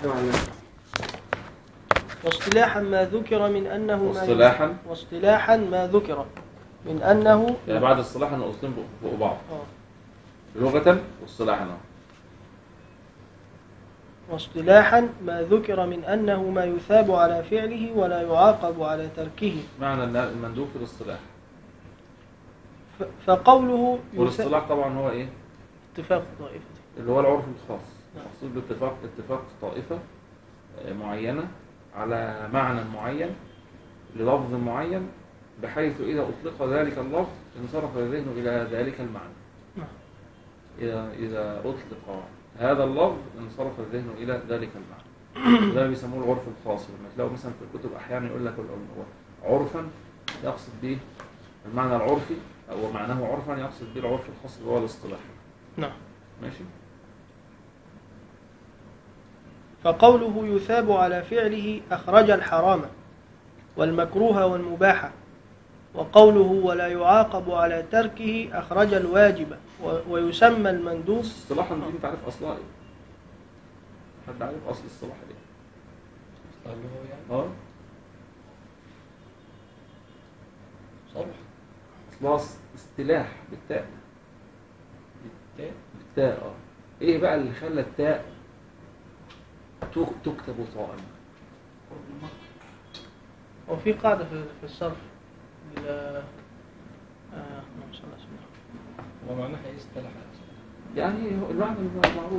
واصطلاحا ما ذكر من أنه ما واصطلاحا واصطلاحا ما ذكر من أنه يعني بعد الصلاح ان الاصلين فوق بعض آه. لغة واصطلاحا أهو. واصطلاحا ما ذكر من أنه ما يثاب على فعله ولا يعاقب على تركه معنى ان المندوب في الاصطلاح ف- فقوله يثاب والاصطلاح طبعا هو ايه اتفاق طائفة اللي هو العرف الخاص نعم. مقصود باتفاق اتفاق طائفة آه، معينة على معنى معين للفظ معين بحيث إذا أطلق ذلك اللفظ انصرف الذهن إلى ذلك المعنى نعم. إذا إذا أطلق هذا اللفظ انصرف الذهن إلى ذلك المعنى وده بيسموه العرف الخاص لما تلاقوا مثلا في الكتب أحيانا يقول لك ال- عرفا يقصد به المعنى العرفي أو معناه عرفا يقصد به العرف الخاص اللي هو الاصطلاح نعم ماشي فقوله يثاب على فعله أخرج الحرام والمكروه والمباح وقوله ولا يعاقب على تركه أخرج الواجب و- ويسمى المندوب اصطلاحا دي انت عارف اصلها ايه حد عارف اصل الصلاح ايه اللي هو يعني اه صلح اصلها اس- اصطلاح بالتاء تاء بالتاء اه ايه بقى اللي خلى التاء تك- تكتب طاء وفي قاعدة في في الصرف ال- آه، اللهم صل على سيدنا محمد. هو معناها ايه اصطلاح يعني هو المعنى المعروف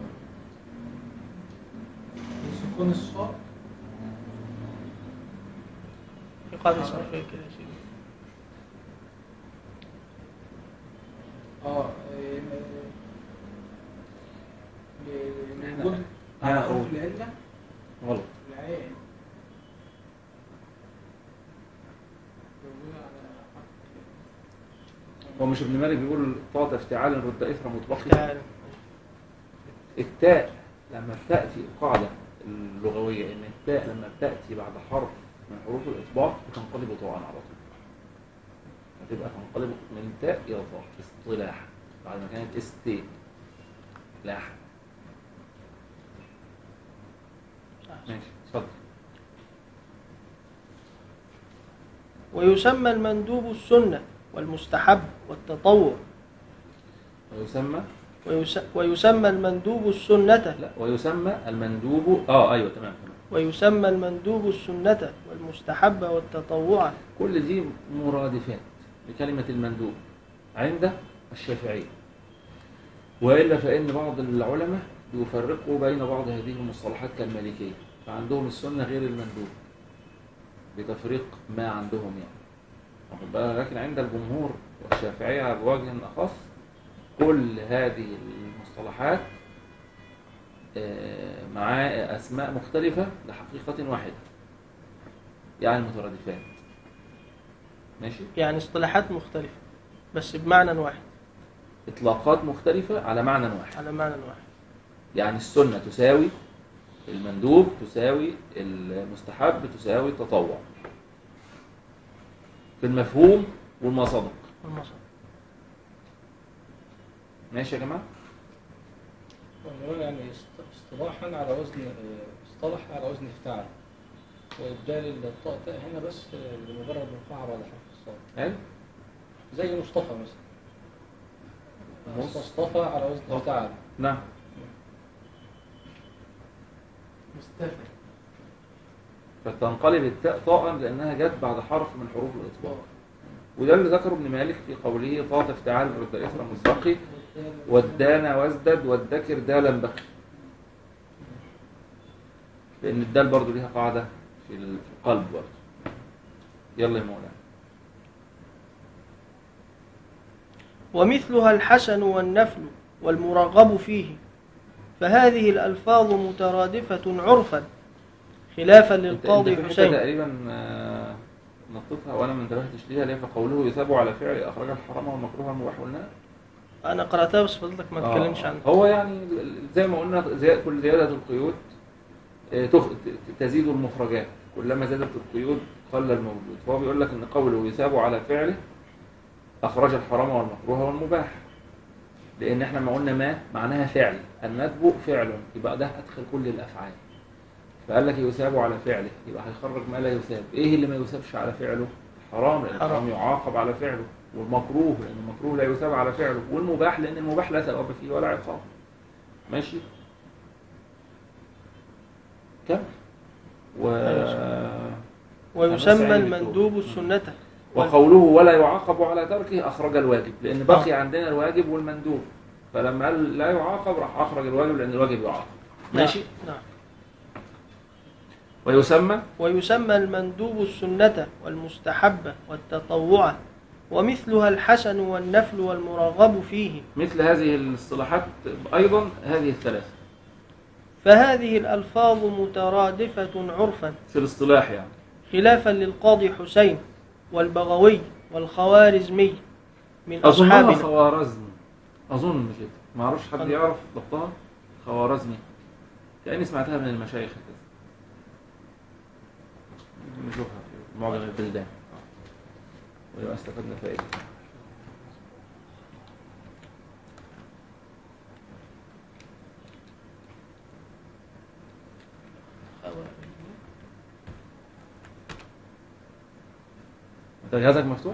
سكون الصاد في قاعدة صرفية كده يا سيدي اه إيه، ب- موجود أنا على أقول. حروف العلة غلط العين موجودة على حرف هو مش ابن مالك بيقول طاء افتعال رد اثر مطبقي تعالى. التاء لما تأتي القاعدة اللغوية إن التاء لما تأتي بعد حرف من حروف الإطباق بتنقلب طاء على طول هتبقى تنقلب من تاء إلى طاء اصطلاح بعد ما كانت استي لاح ماشي اتفضل ويسمى المندوب السنة والمستحب والتطوع ويسمى ويس- ويسمى المندوب السنة لا ويسمى المندوب اه ايوه تمام تمام ويسمى المندوب السنة والمستحب والتطوع كل دي مرادفات لكلمة المندوب عند الشافعية وإلا فإن بعض العلماء بيفرقوا بين بعض هذه المصطلحات كالمالكية فعندهم السنة غير المندوب بتفريق ما عندهم يعني واخد بالك؟ لكن عند الجمهور والشافعية على وجه أخص كل هذه المصطلحات آه، مع أسماء مختلفة لحقيقة واحدة يعني مترادفات ماشي يعني اصطلاحات مختلفة بس بمعنى واحد إطلاقات مختلفة على معنى واحد على معنى واحد يعني السنة تساوي المندوب تساوي المستحب تساوي التطوع في المفهوم والمصادق والمصدر ماشي يا جماعة ونقول يعني است- اصطلاحا على وزن آه، اصطلح على وزن افتعل وإبدال الطاء تاء هنا بس آه، لمجرد وقوعها بعد حرف الصاد حلو زي مصطفى مثلا مص- مصطفى على وزن افتعل نعم مستفى فتنقلب التاء طاء لأنها جت بعد حرف من حروف الإطلاق وده اللي ذكره ابن مالك في قوله طاء افتعال رد إثر مصدقي والدان وازدد والذكر دالا بقي لأن الدال برضو ليها قاعدة في ال- في القلب برضو يلا يا مولانا ومثلها الحسن والنفل والمرغب فيه فهذه الألفاظ مترادفة عرفا خلافا انت- للقاضي انت في حتة حسين تقريبا آه، نطيتها وانا ما انتبهتش ليها اللي هي فقوله يثاب على فعل اخرج الحرام والمكروه والمباح قلنا أنا قرأتها بس فضلك ما تتكلمش عنها هو يعني ال- ال- زي ما قلنا زي كل زياده القيود آه، تخ- ت- تزيد المخرجات كلما زادت القيود قل الموجود فهو بيقول لك ان قوله يثاب على فعله اخرج الحرام والمكروه والمباح لان احنا ما قلنا ما معناها فعل الندب فعل يبقى ده ادخل كل الافعال فقال لك يثاب على فعله يبقى هيخرج ما لا يثاب ايه اللي ما يثابش على فعله حرام لان حرام. الحرام يعاقب على فعله والمكروه لان المكروه لا يثاب على فعله والمباح لان المباح لا ثواب فيه ولا عقاب ماشي كمل و... ويسمى سعيد المندوب الدور. السنة وقوله ولا يعاقب على تركه أخرج الواجب لأن بقي عندنا الواجب والمندوب فلما قال لا يعاقب راح أخرج الواجب لأن الواجب يعاقب ماشي نعم ويسمى ويسمى المندوب السنة والمستحبة والتطوعة ومثلها الحسن والنفل والمرغب فيه مثل هذه الاصطلاحات أيضا هذه الثلاثة فهذه الألفاظ مترادفة عرفا في الاصطلاح يعني خلافا للقاضي حسين والبغوي والخوارزمي من أظنها أصحابنا خوارزمي أظن كده ما أعرفش حد أظن. يعرف ضبطها خوارزمي كأني سمعتها من المشايخ كده نشوفها في معجم البلدان ويبقى استفدنا فائدة انت جهازك مفتوح؟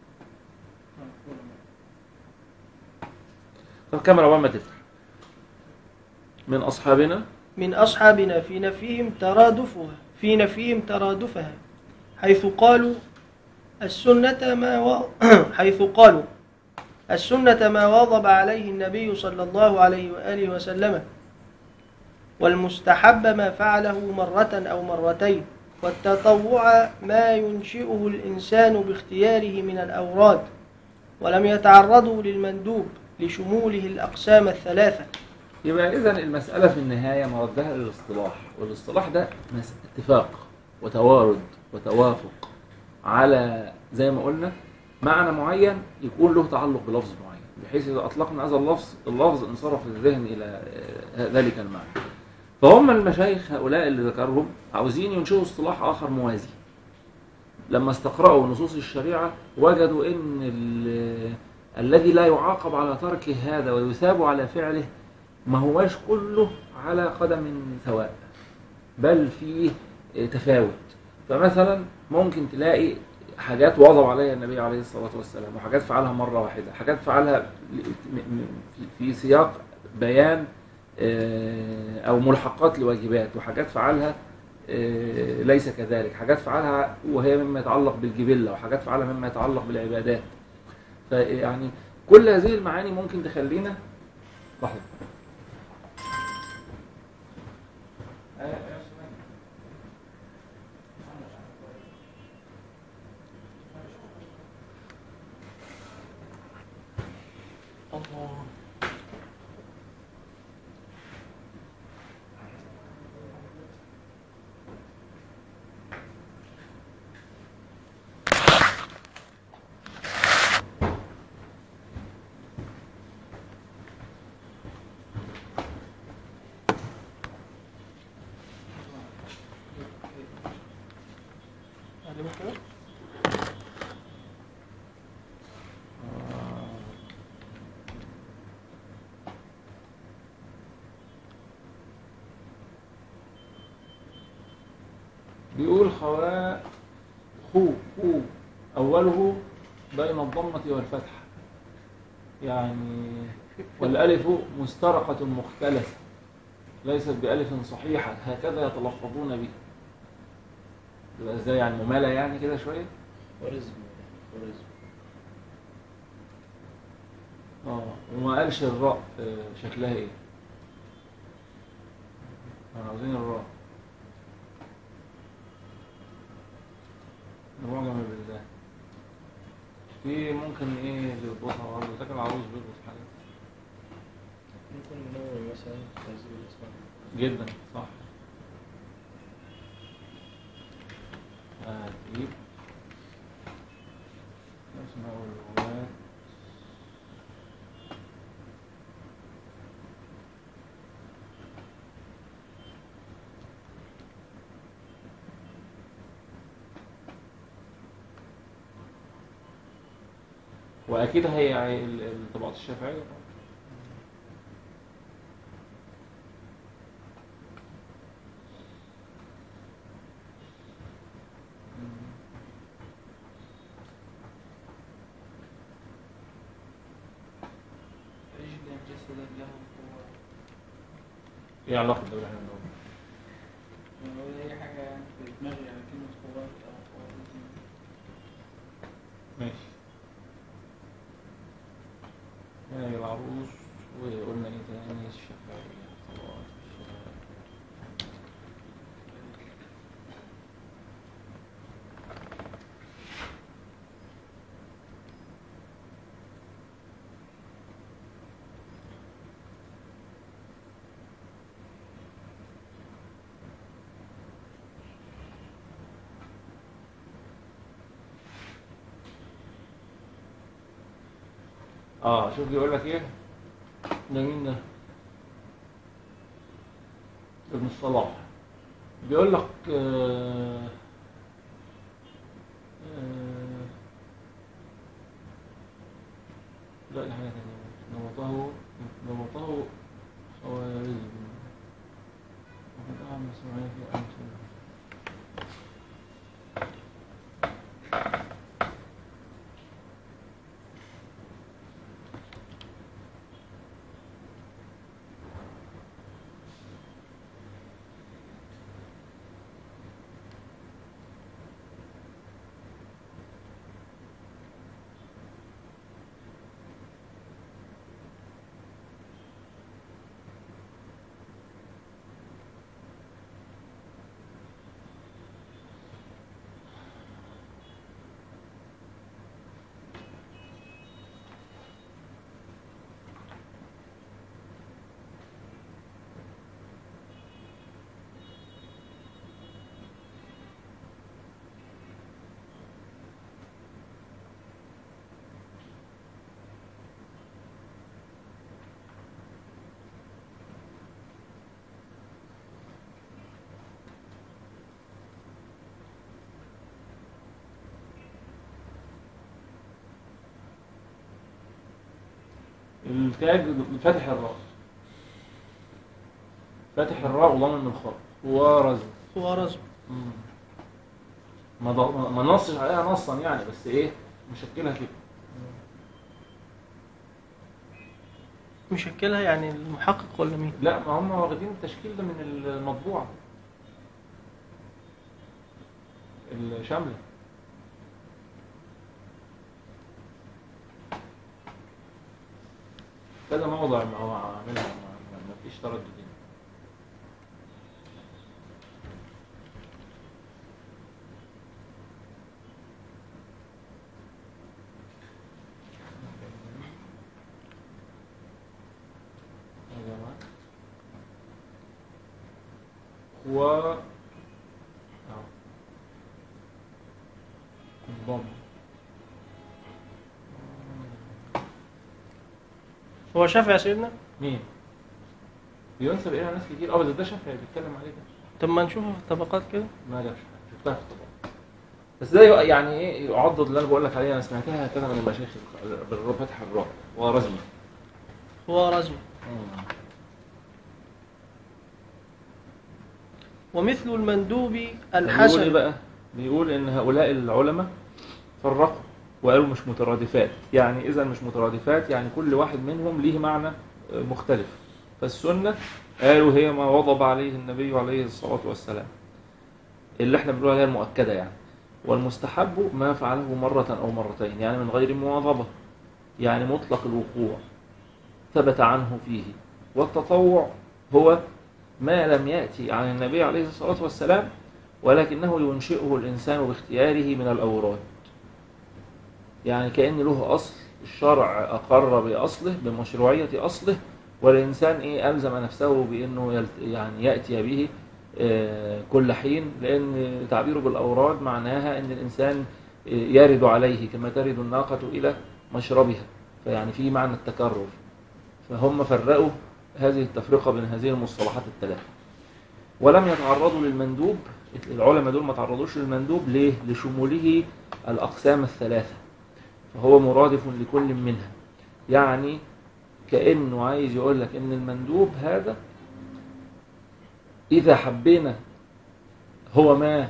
طب كاميرا أول ما تفتح من أصحابنا من أصحابنا في نفيهم ترادفها في نفيهم ترادفها حيث قالوا السنة ما و... حيث قالوا السنة ما واظب عليه النبي صلى الله عليه وآله وسلم والمستحب ما فعله مرة أو مرتين والتطوع ما ينشئه الإنسان باختياره من الأوراد ولم يتعرضوا للمندوب لشموله الأقسام الثلاثة يبقى إذا المسألة في النهاية مردها للاصطلاح والاصطلاح ده مس- اتفاق وتوارد وتوافق على زي ما قلنا معنى معين يكون له تعلق بلفظ معين بحيث إذا أطلقنا هذا اللفظ اللفظ انصرف الذهن إلى آه، ذلك المعنى فهم المشايخ هؤلاء اللي ذكرهم عاوزين ينشئوا اصطلاح آخر موازي لما استقرأوا نصوص الشريعة وجدوا إن ال- الذي لا يعاقب على تركه هذا ويثاب على فعله ما هواش كله على قدم سواء بل فيه تفاوت فمثلا ممكن تلاقي حاجات وضع عليها النبي عليه الصلاة والسلام وحاجات فعلها مرة واحدة حاجات فعلها ل- م- م- في- في سياق بيان آه، أو ملحقات لواجبات وحاجات فعلها آه، ليس كذلك حاجات فعلها وهي مما يتعلق بالجبلة وحاجات فعلها مما يتعلق بالعبادات فيعني كل هذه المعاني ممكن تخلينا لحظة الله أعلمك كده؟ بيقول خوا خو خو أوله بين الضمة والفتحة يعني والألف مسترقة مختلفة ليست بألف صحيحة هكذا يتلفظون به يبقى ازاي يعني ممالة يعني كده شوية ورزم ورزم اه وما قالش الراء آه، شكلها ايه احنا عاوزين الراء المعجم بالله في ممكن ايه اللي يضبطها برضه لكن العروس بيضبط حاجات ممكن نوع مثلا تنزيل الاسماء جدا صح هتجيب اسماء اللغات واكيد هي ال- الطبقات الشافعيه ايه علاقه ده باللي احنا بنقوله؟ هو أي حاجة يعني في دماغي يعني كلمة خوات أو خواتزم ماشي يعني العروس وقلنا ايه تاني الشفاعية خلاص الشفاعية. اه شوف بيقول لك ايه ده مين ده ابن الصلاح بيقول لك آه آه لا دي حاجة تانية نمطه نمطه خوارزم وقد أعمل سمعية في أمثلة التاج فاتح الراء فاتح الراء وضمن الخاء ورزم خوارزم ما ض- ما نصش عليها نصا يعني بس ايه مشكلها كده مشكلها يعني المحقق ولا مين؟ لا ما هم واخدين التشكيل ده من المطبوعة الشاملة كذا موضع ما هو عاملها ما ما- ما فيش تردد يعني. يا جماعة و أهو. الضم هو شافعي يا سيدنا؟ مين؟ بينسب اليها ناس كتير اه بس ده شافعي بيتكلم عليه ده طب ما نشوفه في الطبقات كده ما جابش حاجة. شفتها في الطبق بس ده يعني ايه يعضد اللي انا بقول لك عليه انا سمعتها كده من المشايخ بالفتح الراء ورزمه خوارزم ومثل المندوب بيقول ايه الحسن بقى؟ بيقول ان هؤلاء العلماء فرقوا وقالوا مش مترادفات يعني اذا مش مترادفات يعني كل واحد منهم ليه معنى مختلف فالسنه قالوا هي ما وضب عليه النبي عليه الصلاه والسلام اللي احنا بنقول عليها المؤكده يعني والمستحب ما فعله مره او مرتين يعني من غير مواظبه يعني مطلق الوقوع ثبت عنه فيه والتطوع هو ما لم يأتي عن النبي عليه الصلاة والسلام ولكنه ينشئه الإنسان باختياره من الأوراد يعني كأن له أصل الشرع أقر بأصله بمشروعية أصله والإنسان إيه ألزم نفسه بأنه يلت يعني يأتي به آه، كل حين لأن تعبيره بالأوراد معناها أن الإنسان آه، يرد عليه كما ترد الناقة إلى مشربها فيعني في معنى التكرر فهم فرقوا هذه التفرقة بين هذه المصطلحات الثلاثة ولم يتعرضوا للمندوب العلماء دول ما تعرضوش للمندوب ليه؟ لشموله الأقسام الثلاثة فهو مرادف لكل منها يعني كأنه عايز يقول لك إن المندوب هذا إذا حبينا هو ما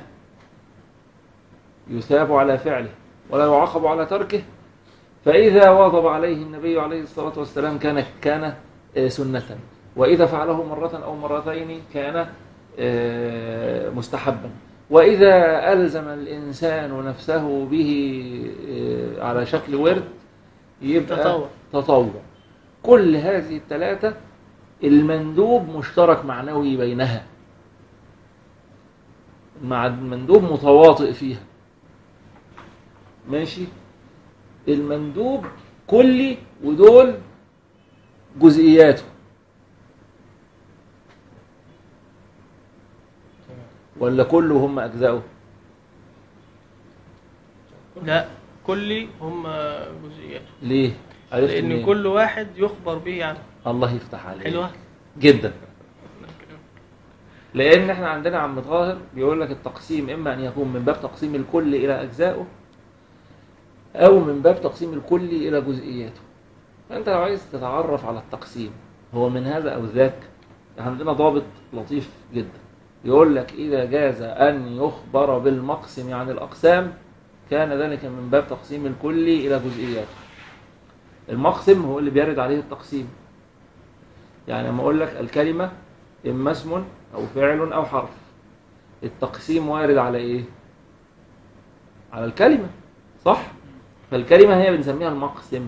يثاب على فعله ولا يعاقب على تركه فإذا واظب عليه النبي عليه الصلاة والسلام كان كان آه، سنة وإذا فعله مرة أو مرتين كان آه، مستحبا وإذا ألزم الإنسان نفسه به آه، على شكل ورد يبقى تطوع. تطوع كل هذه الثلاثة المندوب مشترك معنوي بينها مع المندوب متواطئ فيها ماشي المندوب كلي ودول جزئياته تمام ولا كله هم أجزاؤه لا كلي هم جزئيات ليه؟ عرفت لأن منين؟ كل واحد يخبر به عنه الله يفتح عليك حلوة جدا لان احنا عندنا عم طاهر بيقول لك التقسيم اما ان يكون من باب تقسيم الكل الى اجزائه او من باب تقسيم الكل الى جزئياته فانت لو عايز تتعرف على التقسيم هو من هذا او ذاك عندنا ضابط لطيف جدا يقول لك اذا جاز ان يخبر بالمقسم عن الاقسام كان ذلك من باب تقسيم الكل الى جزئياته المقسم هو اللي بيرد عليه التقسيم يعني لما اقول لك الكلمه اما اسم او فعل او حرف التقسيم وارد على ايه على الكلمه صح فالكلمه هي بنسميها المقسم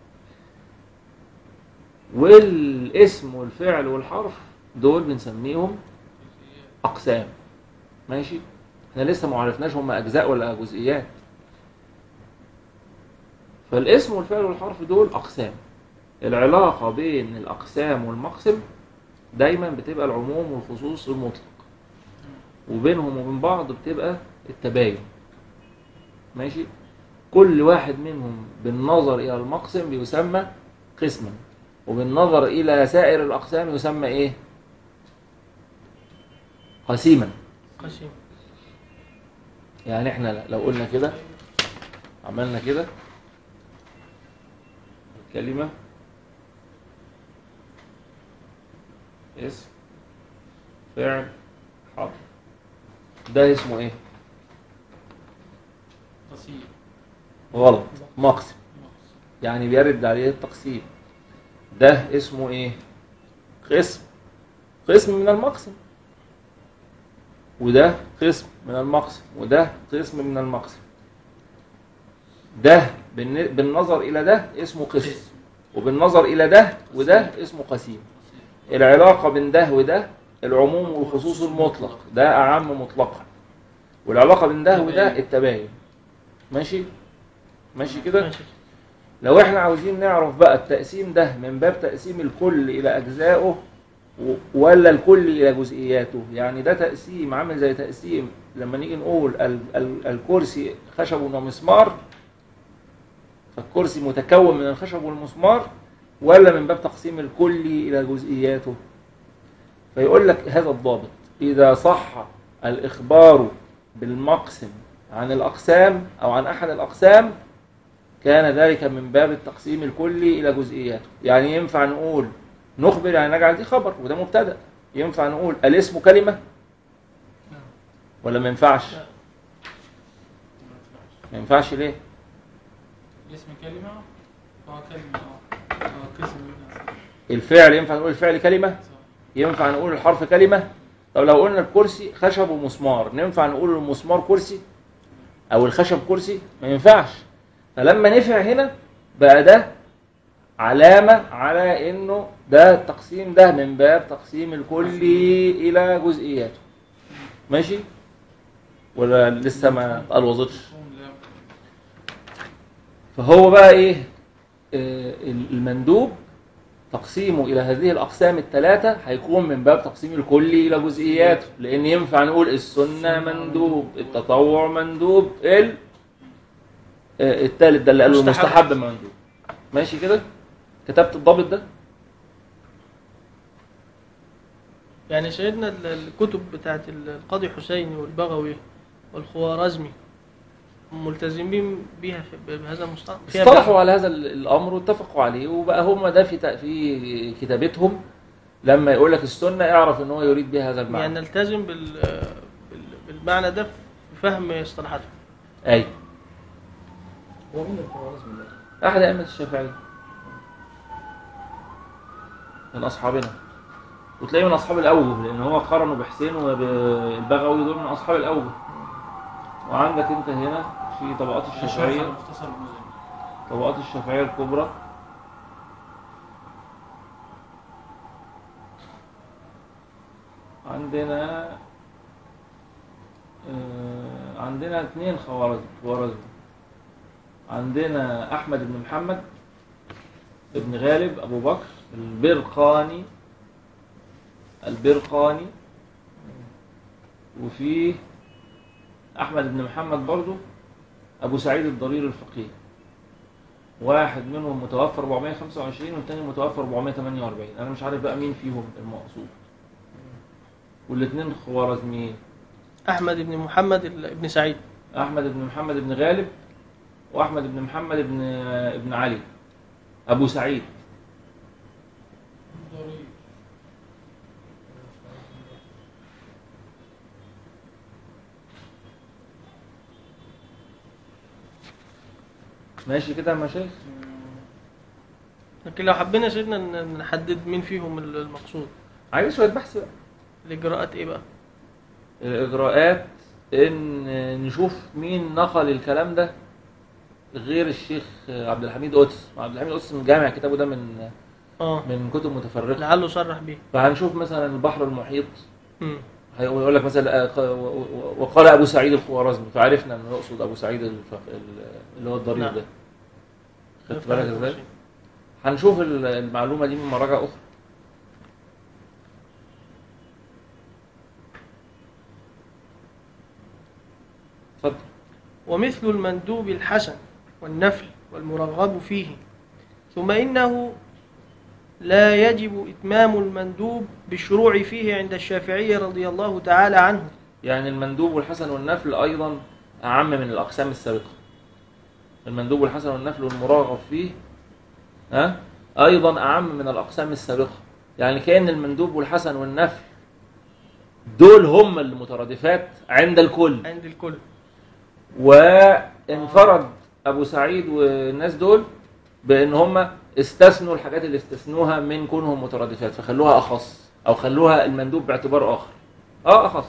والاسم والفعل والحرف دول بنسميهم اقسام ماشي احنا لسه ما عرفناش هم اجزاء ولا جزئيات فالاسم والفعل والحرف دول اقسام العلاقه بين الاقسام والمقسم دايما بتبقى العموم والخصوص المطلق وبينهم وبين بعض بتبقى التباين ماشي كل واحد منهم بالنظر الى المقسم بيسمى قسما وبالنظر الى سائر الاقسام يسمى ايه قسيما قسيم يعني احنا لو قلنا كده عملنا كده الكلمة اسم فعل حرف ده اسمه ايه قصير غلط مقسم يعني بيرد عليه التقسيم ده اسمه ايه قسم قسم من المقسم وده قسم من المقسم وده قسم من المقسم ده بالن- بالنظر الى ده اسمه قسم وبالنظر الى ده وده اسمه قسيم العلاقه بين ده وده العموم والخصوص المطلق ده اعم مطلقا والعلاقه بين ده وده التباين ماشي ماشي كده ماشي لو احنا عاوزين نعرف بقى التقسيم ده من باب تقسيم الكل الى اجزائه و- ولا الكل الى جزئياته يعني ده تقسيم عامل زي تقسيم لما نيجي نقول ال ال الكرسي خشب ومسمار فالكرسي متكون من الخشب والمسمار ولا من باب تقسيم الكل الى جزئياته فيقول لك هذا الضابط اذا صح الاخبار بالمقسم عن الاقسام او عن احد الاقسام كان ذلك من باب التقسيم الكلي الى جزئياته يعني ينفع نقول نخبر يعني نجعل دي خبر وده مبتدا ينفع نقول الاسم كلمه ولا ما ينفعش لا. ما ينفعش ليه اسم كلمة هو كلمة اه هو قسم منها الفعل ينفع نقول الفعل كلمه صح. ينفع نقول الحرف كلمه طب لو قلنا الكرسي خشب ومسمار ينفع نقول المسمار كرسي او الخشب كرسي ما ينفعش فلما نفع هنا بقى ده علامة على انه ده التقسيم ده من باب تقسيم الكلي الى جزئياته ماشي ولا لسه ما اتقلوظتش مفهوم لا فهو بقى ايه آه، المندوب تقسيمه الى هذه الاقسام الثلاثه هيكون من باب تقسيم الكلي الى جزئياته لان ينفع نقول السنه مندوب التطوع مندوب ال آه، الثالث ده اللي قالوا مستحب. المستحب مندوب ماشي كده كتبت الضابط ده يعني سيدنا ال- الكتب بتاعت القاضي حسيني والبغوي والخوارزمي ملتزمين بيها في- بهذا المصطلح فيها اصطلحوا على هذا ال- الامر واتفقوا عليه وبقى هم ده في تق- في كتابتهم لما يقول لك السنه اعرف ان هو يريد بها هذا المعنى يعني نلتزم بال بال- بالمعنى ده في فهم اصطلاحاتهم اي هو مين الخوارزمي ده؟ احد ائمه الشافعيه من اصحابنا وتلاقيه من اصحاب الاوجه لان هو قارنه بحسين والبغوي دول من اصحاب الاوجه وعندك انت هنا في طبقات الشافعيه مختصر المزني طبقات الشافعيه الكبرى عندنا آه، عندنا اثنين خوارزم خوارزم عندنا احمد بن محمد ابن غالب ابو بكر البرقاني البرقاني وفي احمد بن محمد برضو ابو سعيد الضرير الفقيه واحد منهم متوفى 425 والتاني متوفى 448 انا مش عارف بقى مين فيهم المقصود والاثنين خوارزميين أحمد بن محمد ال- بن سعيد احمد بن محمد بن غالب واحمد بن محمد بن ابن علي ابو سعيد ضرير ماشي كده يا مشايخ لكن لو حبينا سيدنا ن- نحدد مين فيهم ال- المقصود عايز شويه بحث بقى الإجراءات إيه بقى الاجراءات ان نشوف مين نقل الكلام ده غير الشيخ عبد الحميد قدس عبد الحميد قدس من جامع كتابه ده من آه من كتب متفرقه لعله صرح بيه فهنشوف مثلا البحر المحيط مم. هيقول لك مثلا آه، ق- و- و- وقال ابو سعيد الخوارزمي فعرفنا انه يقصد ابو سعيد الف- ال- اللي هو الضرير نعم. ده خدت بالك ازاي؟ هنشوف ال- المعلومه دي من مراجع اخرى اتفضل ومثل المندوب الحسن والنفل والمرغب فيه ثم إنه لا يجب إتمام المندوب بالشروع فيه عند الشافعي رضي الله تعالى عنه يعني المندوب والحسن والنفل ايضا اعم من الاقسام السابقه المندوب والحسن والنفل والمراغب فيه ها ايضا اعم من الاقسام السابقه يعني كان المندوب والحسن والنفل دول هم المترادفات عند الكل عند الكل وانفرد ابو سعيد والناس دول بان هم استثنوا الحاجات اللي استثنوها من كونهم مترادفات فخلوها اخص او خلوها المندوب باعتبار اخر اه اخص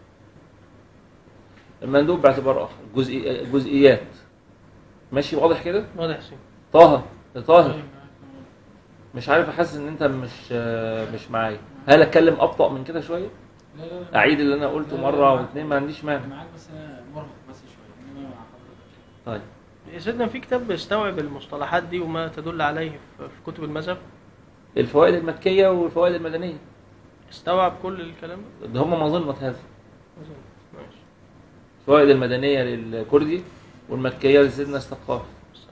المندوب باعتبار اخر جزئي جزئيات ماشي واضح كده واضح سين طه طاهر طيب، مش عارف احس ان انت مش آه، مش معايا هل اتكلم ابطا من كده شويه لا لا لا اعيد اللي انا قلته لا، لا، مره لا. واثنين ما عنديش مانع معاك بس انا مرهق بس شويه انما مع حضرتك طيب يا سيدنا في كتاب بيستوعب المصطلحات دي وما تدل عليه في في كتب المذهب الفوائد المكيه والفوائد المدنيه استوعب كل الكلام ده ده هم مظنه هذا أظن. ماشي الفوائد المدنيه للكردي والمكيه لسيدنا السقاف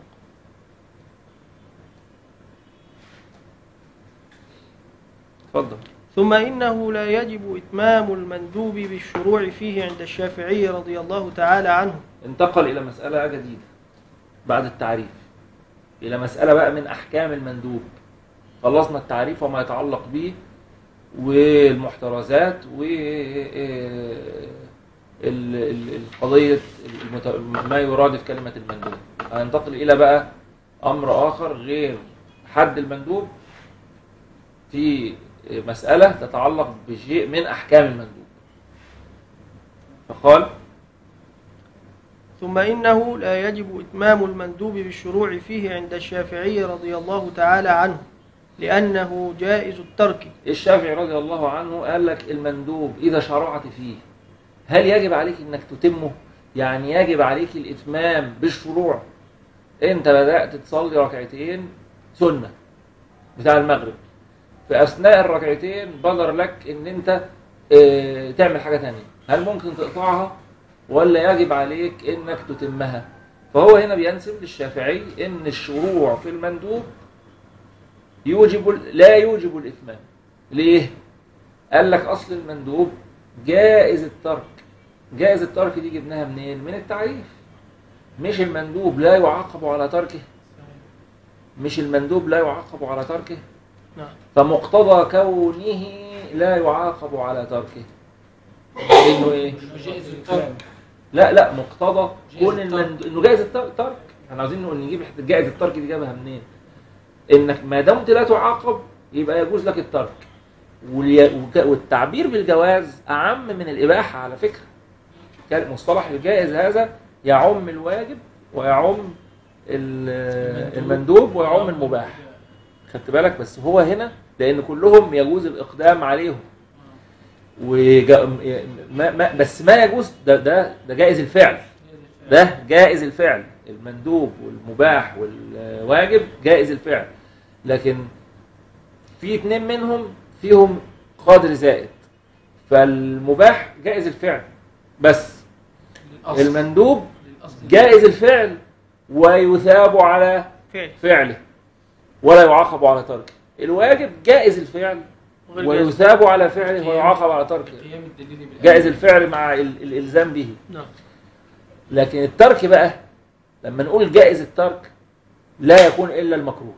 اتفضل ثم إنه لا يجب إتمام المندوب بالشروع فيه عند الشافعي رضي الله تعالى عنه انتقل الى مساله جديده بعد التعريف الى مساله بقى من احكام المندوب خلصنا التعريف وما يتعلق به والمحترزات و ال- ال- القضية المت- ما يرادف كلمة المندوب هننتقل إلى بقى أمر آخر غير حد المندوب في مسألة تتعلق بشيء من أحكام المندوب فقال ثم إنه لا يجب إتمام المندوب بالشروع فيه عند الشافعي رضي الله تعالى عنه لأنه جائز الترك الشافعي رضي الله عنه قال لك المندوب إذا شرعت فيه هل يجب عليك أنك تتمه؟ يعني يجب عليك الإتمام بالشروع أنت بدأت تصلي ركعتين سنة بتاع المغرب في أثناء الركعتين بدر لك أن أنت آه، تعمل حاجة تانية هل ممكن تقطعها ولا يجب عليك أنك تتمها فهو هنا بينسب للشافعي أن الشروع في المندوب يوجب لا يوجب الإتمام ليه؟ قال لك أصل المندوب جائز الترك جائز الترك دي جبناها منين؟ من التعريف مش المندوب لا يعاقب على تركه مش المندوب لا يعاقب على تركه نعم فمقتضى كونه لا يعاقب على تركه انه ايه؟ جائز الترك لا لا مقتضى جائز كون الترك. المند... انه جائز التر- الترك احنا عاوزين نقول نجيب حته جائز الترك دي جابها منين؟ انك ما دمت لا تعاقب يبقى يجوز لك الترك والي- وك- والتعبير بالجواز أعم من الإباحة على فكرة كان مصطلح الجائز هذا يعم الواجب ويعم ال- المندوب ويعم المباح خدت بالك بس هو هنا لأن كلهم يجوز الإقدام عليهم وجا ما ما بس ما يجوز ده ده ده جائز الفعل ده جائز الفعل المندوب والمباح والواجب جائز الفعل لكن في اتنين منهم فيهم قدر زائد فالمباح جائز الفعل بس للأصل المندوب للأصل جائز الفعل ويثاب على فعل فعله ولا يعاقب على تركه الواجب جائز الفعل غير جائز. ويثاب على فعله ويعاقب على تركه قيام الدليل بالأدلة. جائز الفعل مع ال- الالزام به نعم لكن الترك بقى لما نقول جائز الترك لا يكون الا المكروه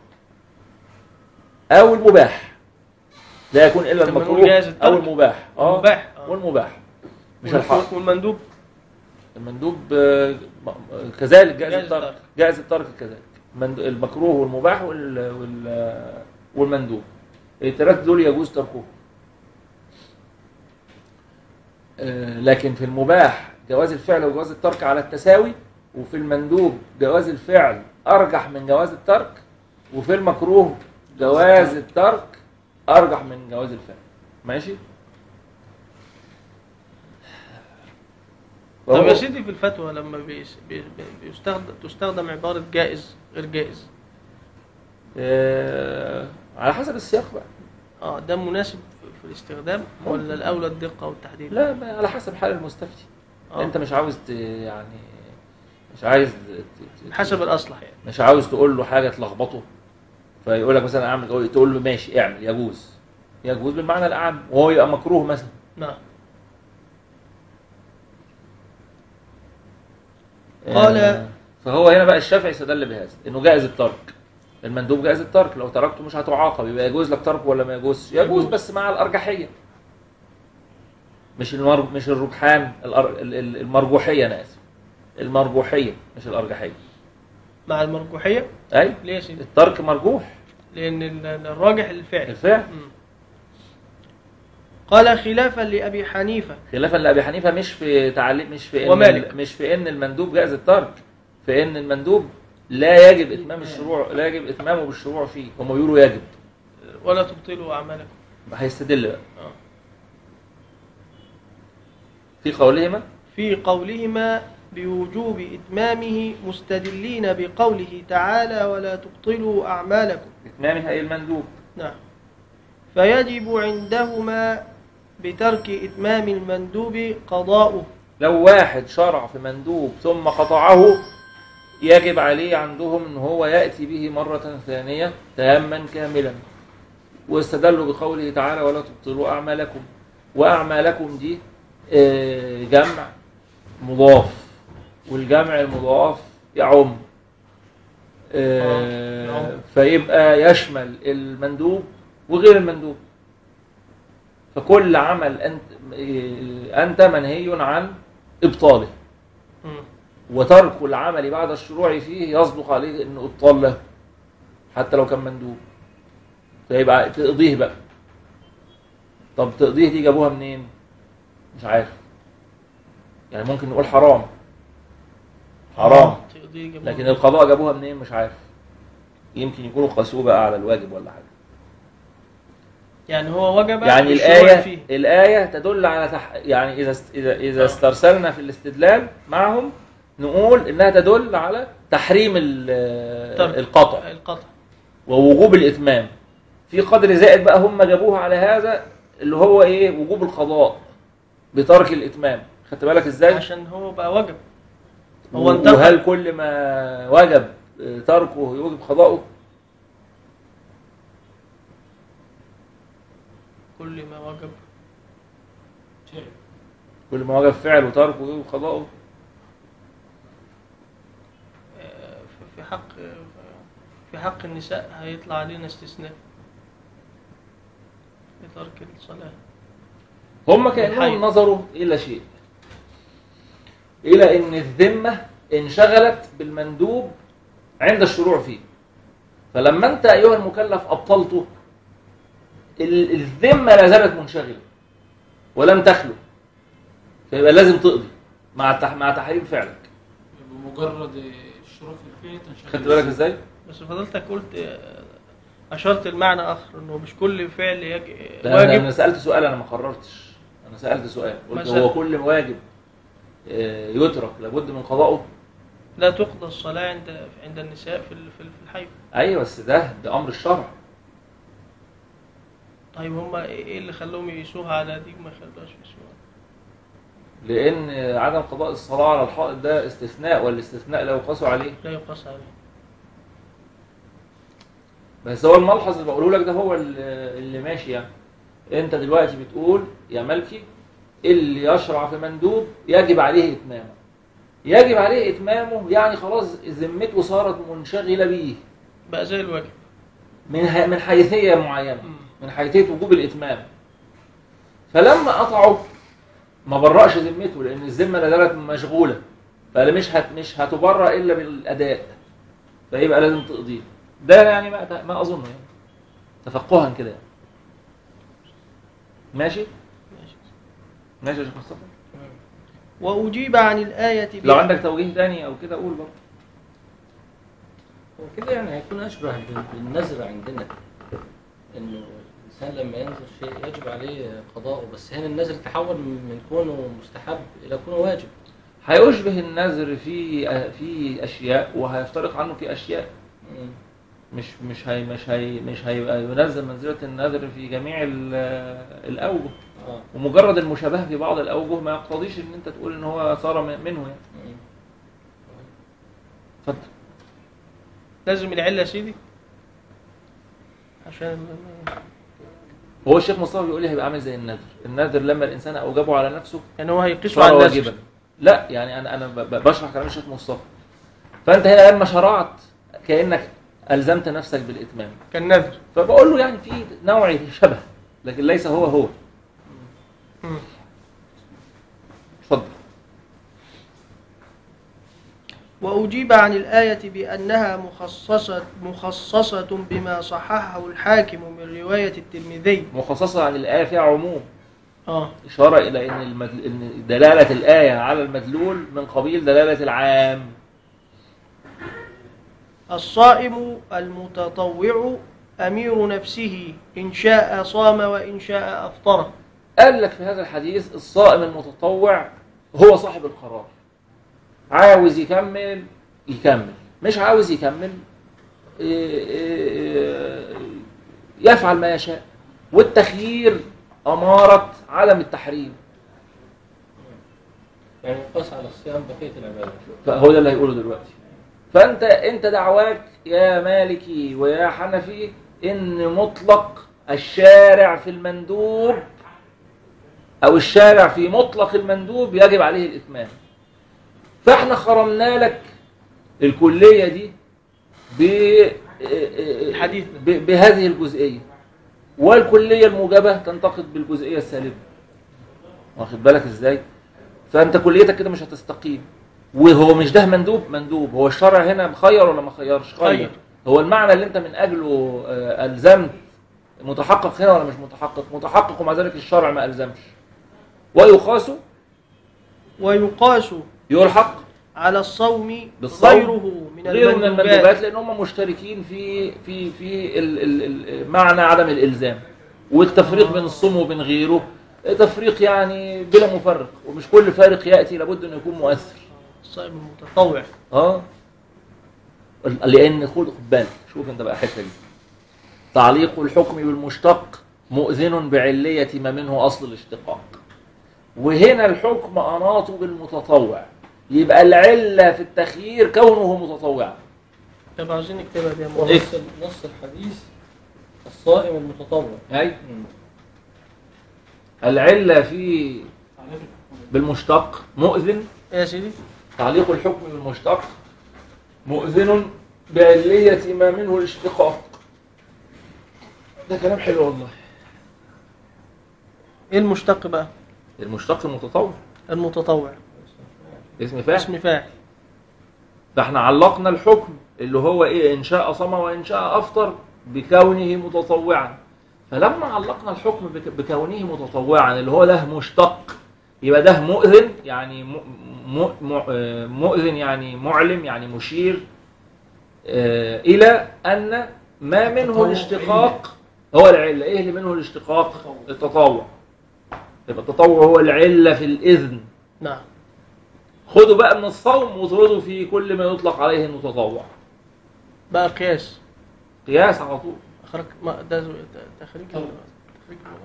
او المباح لا يكون الا لما نقول المكروه جائز الترك، او المباح اه المباح آه. والمباح مش الحرام والمندوب المندوب آه، م- كذلك جائز جائز الترك الترك. جائز الترك كذلك مند- المكروه والمباح وال وال والمندوب الثلاث دول يجوز تركهم آه، لكن في المباح جواز الفعل وجواز الترك على التساوي وفي المندوب جواز الفعل ارجح من جواز الترك وفي المكروه جواز الترك ارجح من جواز الفعل ماشي طب فهو- يا سيدي في الفتوى لما بيس- بي- بي- بيستخدم تستخدم عبارة جائز غير جائز آه، على حسب السياق بقى اه ده مناسب في- في الاستخدام ولا الأولى الدقة والتحديد؟ لا ما على حسب حال المستفتي آه. انت مش عاوز ت... يعني مش عايز ت... ت- حسب الأصلح يعني مش عاوز تقول له حاجه تلخبطه فيقول لك مثلا اعمل جوي- تقول له ماشي اعمل يجوز يجوز بالمعنى الاعم وهو يبقى مكروه مثلا نعم قال- آه، فهو هنا بقى الشافعي استدل بهذا انه جائز الترك المندوب جائز الترك لو تركته مش هتعاقب يبقى يجوز لك تركه ولا ما يجوزش يجوز يجوز. بس مع الارجحيه مش المر... مش الرجحان الأر... ال- ال- المرجوحيه انا اسف المرجوحيه مش الارجحيه مع المرجوحية اي ليه يا سيدي؟ الترك مرجوح لأن ال- الراجح الفعل الفعل مم. قال خلافا لأبي حنيفة خلافا لابي حنيفه مش في تعليق مش في ان ومالك. ال- مش في ان المندوب جائز الترك في ان المندوب لا يجب اتمام الشروع لا يجب اتمامه بالشروع فيه هم بيقولوا يجب ولا تبطلوا أعمالكم هيستدل بقى آه. في قولهما في قولهما بوجوب إتمامه مستدلين بقوله تعالى ولا تبطلوا أعمالكم اتمامها اي المندوب نعم فيجب عندهما بترك إتمام المندوب قضاؤه لو واحد شرع في مندوب ثم قطعه يجب عليه عندهم ان هو ياتي به مره ثانيه تاما كاملا واستدلوا بقوله تعالى ولا تبطلوا اعمالكم واعمالكم دي آه، جمع مضاف والجمع المضاف يعم آه، يعم. فيبقى يشمل المندوب وغير المندوب فكل عمل انت آه، انت منهي عن ابطاله مم. وترك العمل بعد الشروع فيه يصدق عليه انه ابطال له حتى لو كان مندوب فيبقى تقضيه بقى طب تقضيه دي جابوها منين مش عارف يعني ممكن نقول حرام حرام تقضي جمهور. لكن القضاء جابوها منين مش عارف يمكن يكونوا قاسوه بقى على الواجب ولا حاجه يعني هو وجب يعني الشروع الآية فيه الآية تدل على تح... يعني إذا است... إذا إذا آه. استرسلنا في الاستدلال معهم نقول إنها تدل على تحريم ال- ترك. القطع القطع ووجوب الإتمام في قدر زائد بقى هم جابوها على هذا اللي هو إيه وجوب القضاء بترك الإتمام خدت بالك إزاي؟ عشان هو بقى وجب هو و- انتقل. وهل كل ما وجب آه، تركه يوجب قضاؤه؟ كل ما وجب شيء. كل ما وجب فعل وتركه يوجب قضاؤه؟ آه، في حق في حق النساء هيطلع علينا استثناء في ترك الصلاة هم كانهم الحي. نظروا الى شيء الى ان الذمه انشغلت بالمندوب عند الشروع فيه فلما انت ايها المكلف ابطلته ال- الذمه لا زالت منشغله ولم تخلو فيبقى لازم تقضي مع التح... مع تحريم فعلك بمجرد الشروع في الفعل تنشغل خدت بالك ازاي؟ بس فضلتك قلت آه، اشرت المعنى اخر انه مش كل فعل يج... لا أنا- انا واجب سالت سؤال انا ما قررتش انا سالت سؤال قلت مثلا؟ هو كل واجب آه، يترك لابد من قضائه لا تقضى الصلاه عند عند النساء في ال- في ال- في الحي ايوه بس ده ده امر الشرع طيب هم ايه اللي خلوهم يقيسوها على دي وما يخلوهاش يقيسوها لان عدم قضاء الصلاه على الحائط ده استثناء والاستثناء لا يقاس عليه لا يقاس عليه بس هو الملحظ اللي بقوله لك ده هو اللي اللي ماشي يعني انت دلوقتي بتقول يا ملكي اللي يشرع في مندوب يجب عليه اتمامه يجب عليه اتمامه يعني خلاص ذمته صارت منشغله بيه بقى زي الواجب من ه- من حيثيه معينه مم. من حيثيه وجوب الاتمام فلما قطعوا ما برأش ذمته لان الذمه لا زالت مشغوله فمش هت مش هتبرأ الا بالاداء فيبقى لازم تقضيه ده يعني ما ما اظنه يعني تفقها كده يعني. ماشي ماشي. ماشي يا شيخ مصطفى واجيب عن الايه ب- لو عندك توجيه تاني او كده قول برضه هو كده يعني هيكون أشبه بال- بالنذر عندنا إنه الإنسان لما ينذر شيء يجب عليه قضاؤه بس هنا النذر تحول من كونه مستحب إلى كونه واجب هيشبه النذر في في اشياء وهيفترق عنه في اشياء مم. مش مش هي مش هي مش هيبقى ينزل منزله النذر في جميع ال- الاوجه آه. ومجرد المشابهه في بعض الاوجه ما يقتضيش ان انت تقول ان هو صار من- منه يعني مم. اتفضل لازم العله يا سيدي عشان هو الشيخ مصطفى بيقول لي هيبقى عامل زي النذر النذر لما الانسان اوجبه على نفسه يعني هو هيقيسوا صار على الناس واجبا لا يعني انا انا ب- ب- بشرح كلام الشيخ مصطفى فانت هنا لما شرعت كانك الزمت نفسك بالاتمام كالنذر فبقول له يعني في نوع شبه لكن ليس هو هو مم. اتفضل وأجيب عن الآية بأنها مخصصة مخصصة بما صححه الحاكم من رواية الترمذي مخصصة عن الآية فيها عموم آه إشارة إلى أن المدل... إن دلالة الآية على المدلول من قبيل دلالة العام الصائم المتطوع أمير نفسه إن شاء صام وإن شاء أفطر قال لك في هذا الحديث الصائم المتطوع هو صاحب القرار عاوز يكمل يكمل مش عاوز يكمل إيه، إيه، يفعل ما يشاء والتخيير أمارة عدم التحريم يعني يقاس على الصيام بقية العبادة فهو ده اللي هيقوله دلوقتي فانت انت دعواك يا مالكي ويا حنفي ان مطلق الشارع في المندوب او الشارع في مطلق المندوب يجب عليه الاتمام فاحنا خرمنا لك الكليه دي ب الحديث ده. ب- بهذه الجزئيه والكليه الموجبه تنتقد بالجزئيه السالبه واخد بالك ازاي فانت كليتك كده مش هتستقيم وهو مش ده مندوب مندوب هو الشرع هنا مخير ولا ما خيرش خير خير. هو المعنى اللي انت من اجله آه، الزمت متحقق هنا ولا مش متحقق متحقق ومع ذلك الشرع ما الزمش ويقاس ويقاس يلحق على الصوم بالصوم غيره من غير من المندوبات المندوبات لان هم مشتركين في في في ال- ال- ال- معنى عدم الالزام والتفريق بين الصوم وبين غيره تفريق يعني بلا مفرق ومش كل فارق ياتي لابد انه يكون مؤثر الصائم المتطوع اه لان خد خد بالك شوف انت بقى الحته دي تعليق الحكم بالمشتق مؤذن بعلية ما منه أصل الاشتقاق وهنا الحكم أناط بالمتطوع يبقى العلة في التخيير كونه متطوعا طب عاوزين نكتبها دي يا إيه؟ مولانا. ونص نص الحديث الصائم المتطوع أي مم. العلة في بالمشتق مؤذن إيه يا سيدي تعليق الحكم بالمشتق مؤذن بعلية ما منه الاشتقاق ده كلام حلو والله إيه المشتق بقى المشتق المتطوع المتطوع اسم فاعل اسم فاعل فاحنا علقنا الحكم اللي هو ايه ان شاء صام وان شاء افطر بكونه متطوعا فلما علقنا الحكم بك- بكونه متطوعا اللي هو له مشتق يبقى ده مؤذن يعني م- م- م- آه، مؤذن يعني معلم يعني مشير آه، إلى أن ما منه التطوع الاشتقاق هو العلة إيه اللي منه الاشتقاق التطوع يبقى التطوع هو العلة في الإذن نعم خدوا بقى من الصوم وطردوا في كل ما يطلق عليه انه تطوع بقى قياس قياس على طول أخرج ما ده زو- ده تخريج ال- تخريج اللغة.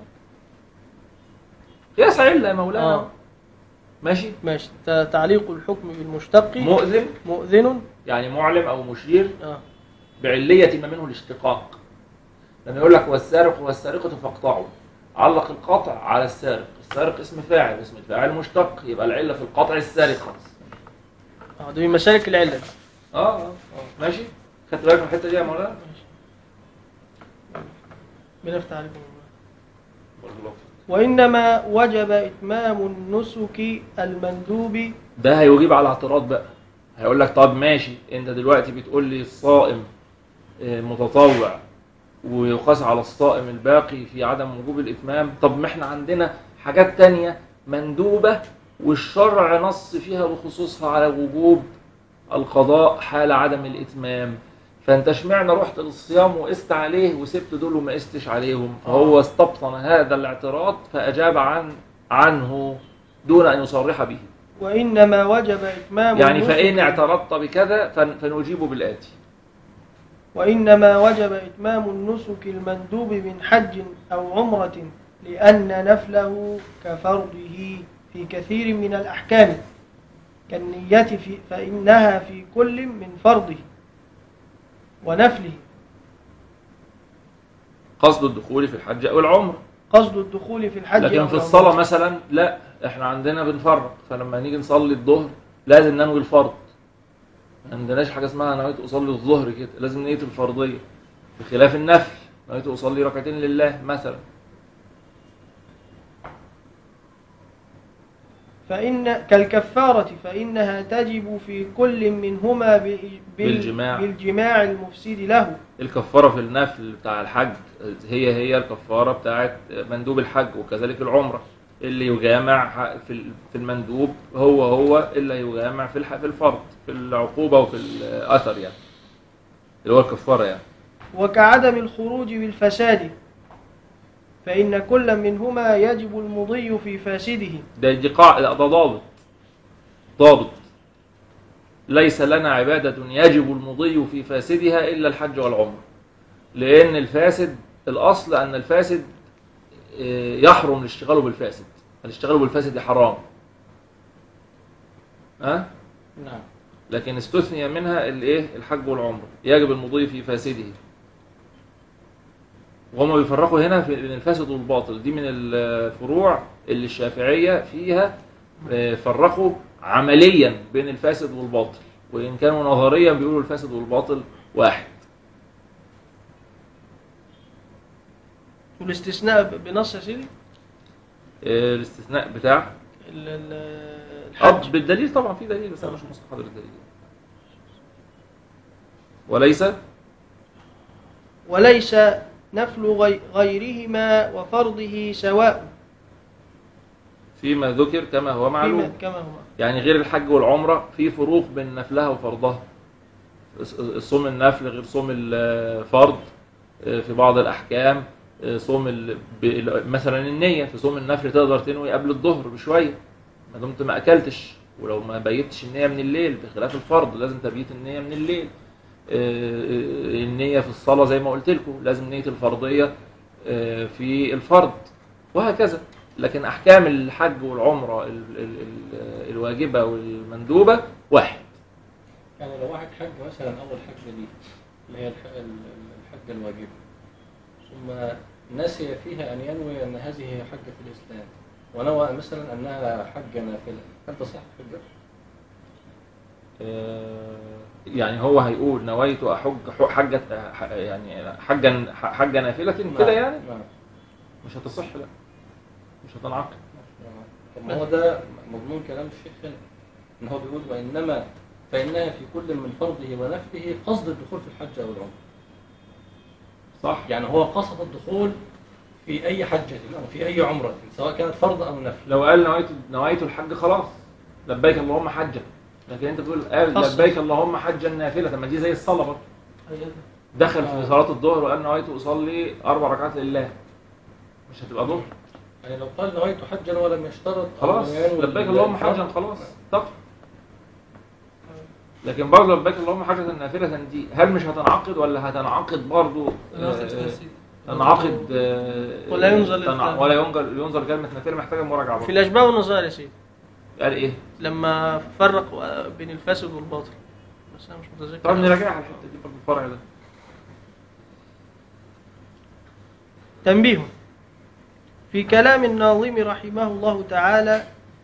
قياس علة يا مولانا آه. ماشي ماشي ت- تعليق الحكم بالمشتق مؤذن مؤذن يعني معلم او مشير آه. بعلية ما منه الاشتقاق لما يقول لك والسارق والسارقة فاقطعوا علق القطع على السارق السارق اسم فاعل اسم الفاعل مشتق يبقى العلة في القطع السارقة اه دي من مسالك العلة دي. اه اه آه. ماشي خدت بالك من الحتة دي يا مولانا بنفتح عليكم بارك الله فيك. وإنما وجب إتمام النسك المندوب ده هيجيب على اعتراض بقى هيقول لك طب ماشي انت دلوقتي بتقول لي الصائم آه، متطوع ويقاس على الصائم الباقي في عدم وجوب الاتمام طب ما احنا عندنا حاجات تانية مندوبة والشرع نص فيها بخصوصها على وجوب القضاء حال عدم الاتمام فانت اشمعنى رحت للصيام وقست عليه وسبت دول وما قستش عليهم فهو استبطن هذا الاعتراض فاجاب عن عنه دون ان يصرح به وإنما وجب إتمام يعني النسك فإن اعترضت بكذا فن- فنجيب بالآتي وإنما وجب إتمام النسك المندوب من حج أو عمرة لأن نفله كفرضه في كثير من الأحكام كالنية في فإنها في كل من فرضه ونفله قصد الدخول في الحج أو العمرة قصد الدخول في الحج لكن أو في العمرة. الصلاة مثلا لا احنا عندنا بنفرق فلما نيجي نصلي الظهر لازم ننوي الفرض ما عندناش حاجة اسمها نويت أصلي الظهر كده لازم نية الفرضية بخلاف النفل نويت أصلي ركعتين لله مثلا فإن كالكفارة فإنها تجب في كل منهما بال- بالجماع. بالجماع المفسد له الكفارة في النفل بتاع الحج هي هي الكفارة بتاعت مندوب الحج وكذلك العمرة اللي يجامع في ال- في المندوب هو هو اللي يجامع في الح- في الفرض في العقوبة وفي الأثر يعني اللي هو الكفارة يعني وكعدم الخروج بالفساد فإن كل منهما يجب المضي في فاسده ده دي قاع لا ده ضابط ضابط ليس لنا عبادة يجب المضي في فاسدها إلا الحج والعمرة لأن الفاسد الأصل أن الفاسد آه، يحرم الاشتغال بالفاسد الاشتغال بالفاسد حرام ها نعم لكن استثني منها الايه الحج والعمره يجب المضي في فاسده وهم بيفرقوا هنا في بين الفاسد والباطل دي من الفروع اللي الشافعيه فيها آه، فرقوا عمليا بين الفاسد والباطل وان كانوا نظريا بيقولوا الفاسد والباطل واحد والاستثناء ب- بنص يا سيدي آه، الاستثناء بتاع ال- ال- الحج الحج بالدليل طبعا في دليل بس انا مش مستحضر الدليل وليس وليس نفل غي- غيرهما وفرضه سواء فيما ذكر كما هو معلوم فيما كما هو يعني غير الحج والعمرة في فروق بين نفلها وفرضها صوم النفل غير صوم الفرض في بعض الأحكام صوم ال... ب- مثلا النية في صوم النفل تقدر تنوي قبل الظهر بشوية ما دمت ما أكلتش ولو ما بيتش النية من الليل بخلاف الفرض لازم تبيت النية من الليل النية في الصلاة زي ما قلت لكم لازم نية الفرضية في الفرض وهكذا لكن أحكام الحج والعمرة ال- ال- ال- الواجبة والمندوبة واحد يعني لو واحد حج مثلا أول حجة ليه اللي هي الح- ال- ال- الحجة الواجبة ثم نسي فيها أن ينوي أن هذه هي حجة الإسلام ونوى مثلا أنها حجة نافلة هل تصح حجة؟ يعني هو هيقول نويت أحج ح- حجة ح- يعني حجا حجة نافلة كده يعني نعم مش هتصح لا مش هتنعقد نعم. طب ما هو ده مضمون كلام الشيخ هنا ان هو بيقول وانما فانها في كل من فرضه ونفله قصد الدخول في الحج او العمره صح يعني هو قصد الدخول في أي حجة أو في أي عمرة سواء كانت فرض أو نفل لو قال نويت نويت الحج خلاص لبيك اللهم حجا لكن انت تقول قال خصص. لبيك اللهم حجا نافله طب ما دي زي الصلاه برضه دخل في آه. صلاه الظهر وقال نويت اصلي اربع ركعات لله مش هتبقى ظهر يعني لو قال نويت حجا ولم يشترط أو خلاص ينوي لبيك اللهم الفرض، حجا خلاص طب لكن برضه لبيك اللهم حجا نافله دي هل مش هتنعقد ولا هتنعقد برضه آه، تنعقد آه، ولا ينظر تنع- للكلام. ولا ينظر ينظر كلمه نافله محتاجه مراجعه في برضه الاشباه والنظائر يا سيدي قال ايه؟ لما فرق بين الفاسد والباطل بس انا مش متذكر طب نراجعها الحته دي برضه الفرع ده تنبيه في كلام الناظم رحمه الله تعالى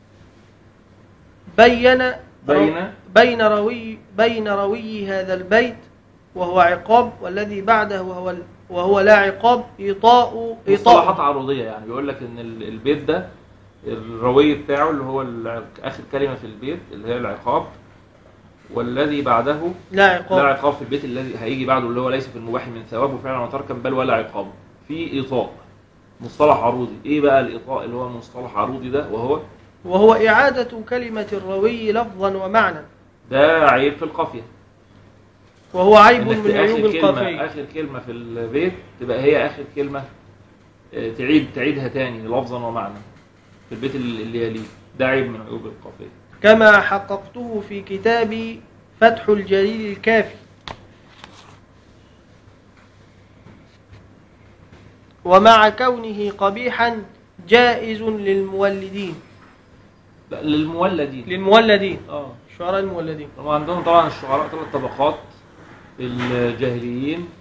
بين بين بين روي بين روي هذا البيت وهو عقاب والذي بعده وهو ال- وهو لا عقاب إيطاء مصطلحات إيطاء عروضيه يعني بيقول لك ان ال- البيت ده الروي بتاعه اللي هو الع- اخر كلمه في البيت اللي هي العقاب والذي بعده لا لا عقاب عقاب في البيت الذي هيجي بعده اللي هو ليس في المباح من ثواب وفعلا وتركا بل ولا عقاب في ايطاء مصطلح عروضي ايه بقى الايطاء اللي هو مصطلح عروضي ده وهو وهو إعادة كلمة الروي لفظا ومعنى ده عيب في القافيه وهو عيب انك من عيوب اخر كلمه القافية اخر كلمه في البيت تبقى هي اخر كلمه آه، تعيد تعيدها تاني لفظا ومعنى في البيت اللي اللي يليه ده عيب من عيوب القافيه كما حققته في كتابي فتح الجليل الكافي ومع كونه قبيحا جائز للمولدين لا للمولدين للمولدين اه الشعراء المولدين طبعا عندهم طبعا الشعراء ثلاث طبقات الجاهليين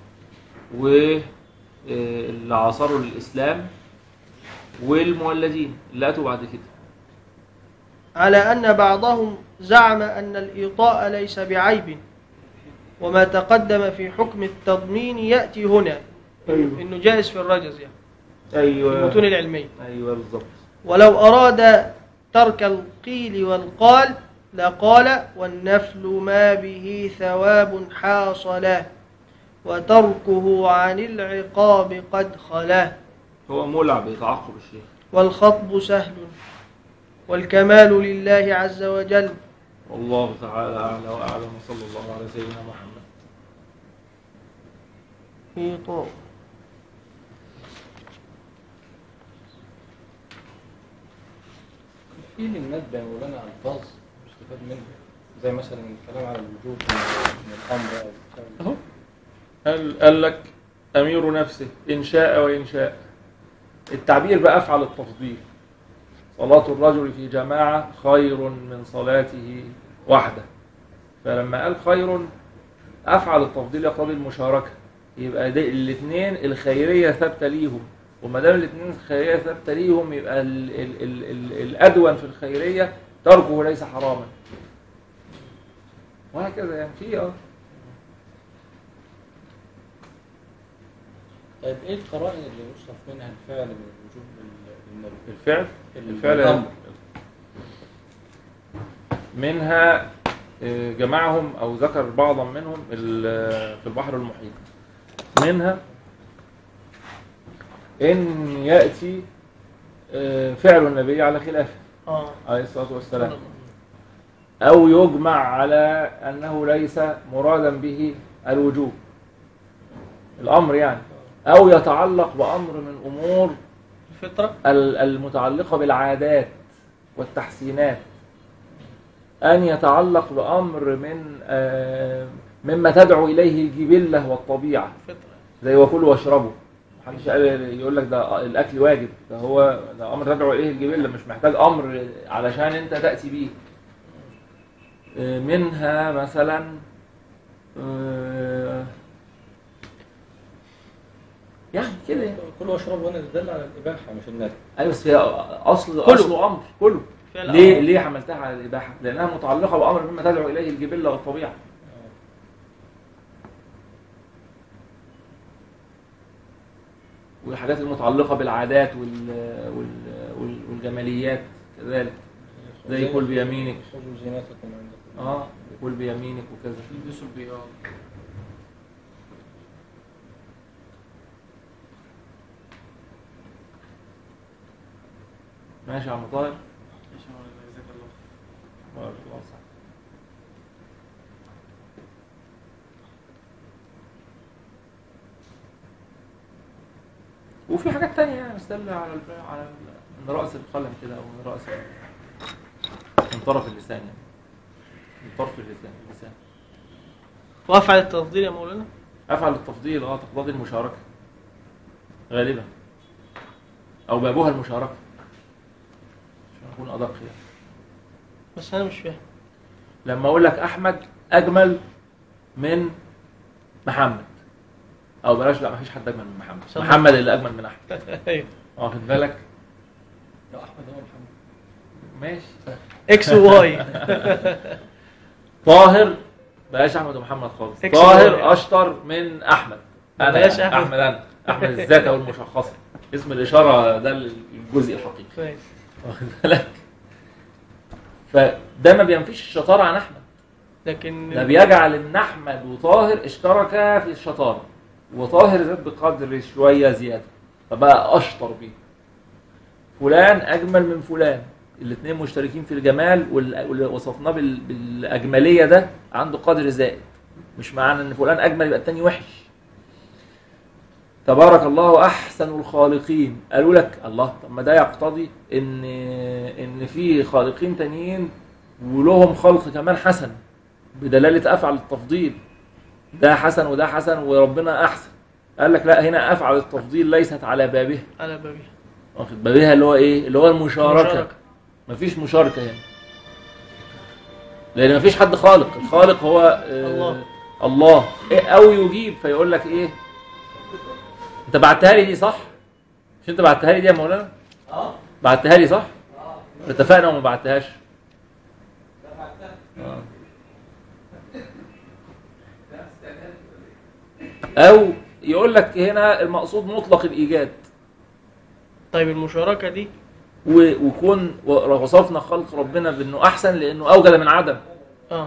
واللي عاصروا الاسلام والمولدين اللي اتوا بعد كده على أن بعضهم زعم أن الإيطاء ليس بعيب وما تقدم في حكم التضمين يأتي هنا ايوه إنه جائز في الرجز يعني في المتون ايوه العلمية ايوه بالظبط ولو أراد ترك القيل والقال لقال والنفل ما به ثواب حاصل وتركه عن العقاب قد خلا هو مولع بيتعقب الشيخ والخطب سهل والكمال لله عز وجل والله تعالى اعلى واعلم وصلى الله على سيدنا محمد إيطاء في للندب يا مولانا ألفاظ مستفاد منها زي مثلا الكلام على الوجوب من من الأمر أو بتاع. اهو قال, قال لك امير نفسه ان شاء وان شاء التعبير بافعل التفضيل صلاة الرجل في جماعة خير من صلاته وحده فلما قال خير افعل التفضيل يقتضي المشاركة يبقى دي الاثنين الخيرية ثابتة ليهم وما دام الاثنين الخيرية ثابتة ليهم يبقى ال ال ال ال الادون في الخيرية تركه ليس حراما وهكذا يعني في اه طيب إيه القرائن اللي يصرف منها الفعل من الوجوب لل- للنبي؟ الفعل الفعل الأمر. منها آه، جمعهم او ذكر بعضا منهم ال- في البحر المحيط منها ان ياتي آه، فعل النبي على خلافه آه. عليه الصلاه والسلام او يجمع على انه ليس مرادا به الوجوب الامر يعني او يتعلق بامر من امور الفطرة ال- المتعلقة بالعادات والتحسينات أن يتعلق بأمر من آه، مما تدعو إليه الجبلة والطبيعة الفطرة زي وكلوا واشربوا محدش قال يقول لك ده الأكل واجب ده هو ده أمر تدعو إليه الجبلة مش محتاج أمر علشان أنت تأتي بيه آه، منها مثلا آه، يعني كده يعني. كل واشرب هنا تدل على الإباحة مش الندب ايوه بس هي اصل كله. اصله امر كله فعل ليه أمر. ليه حملتها على الاباحه؟ لانها متعلقه بامر مما تدعو اليه الجبله والطبيعه. والحاجات المتعلقه بالعادات وال... وال... وال... والجماليات كذلك زي كل بيمينك. خذوا زينتكم عند كل اه كل بيمينك وكذا يلبسوا البياض ماشي يا عم طاهر ان شاء الله جزاك الله بارك الله صح وفي حاجات تانية يعني استدل على الب... على ال- من رأس القلم كده أو من رأس ال- من طرف اللسان يعني من طرف اللسان اللسان وافعل التفضيل يا مولانا أفعل التفضيل اه تقتضي المشاركة غالبا أو بابها المشاركة عشان أكون أدق يعني بس انا مش فاهم لما اقول لك احمد اجمل من محمد او بلاش لا مفيش حد اجمل من محمد صح. محمد اللي اجمل من احمد ايوه واخد بالك لو احمد هو محمد ماشي اكس وواي طاهر بلاش احمد ومحمد خالص إكس وواي. طاهر اشطر من احمد انا بلاش يعني. أحمد. احمد انا احمد الذات او المشخصه اسم الاشاره ده الجزء الحقيقي كويس واخد بالك فده ما بينفيش الشطاره عن احمد لكن ده بيجعل ان احمد وطاهر اشتركا في الشطاره وطاهر زاد بقدر شويه زياده فبقى اشطر بيه فلان اجمل من فلان الاثنين مشتركين في الجمال وال- واللي وصفناه بال- بالاجمليه ده عنده قدر زائد مش معنى ان فلان اجمل يبقى التاني وحش تبارك الله احسن الخالقين قالوا لك الله طب ما ده يقتضي ان ان في خالقين تانيين ولهم خلق كمان حسن بدلاله افعل التفضيل ده حسن وده حسن وربنا احسن قال لك لا هنا افعل التفضيل ليست على بابها على بابها واخد بابها اللي هو ايه اللي هو المشاركه مشاركة. مفيش مشاركه هنا لان مفيش حد خالق الخالق هو آه الله. الله إيه او يجيب فيقول لك ايه انت بعتها لي دي صح مش انت بعتها لي دي يا مولانا اه بعتها لي صح اه اتفقنا وما بعتهاش دفعتها آه. او يقول لك هنا المقصود مطلق الايجاد طيب المشاركه دي و- وكون وصفنا خلق ربنا بانه احسن لانه اوجد من عدم اه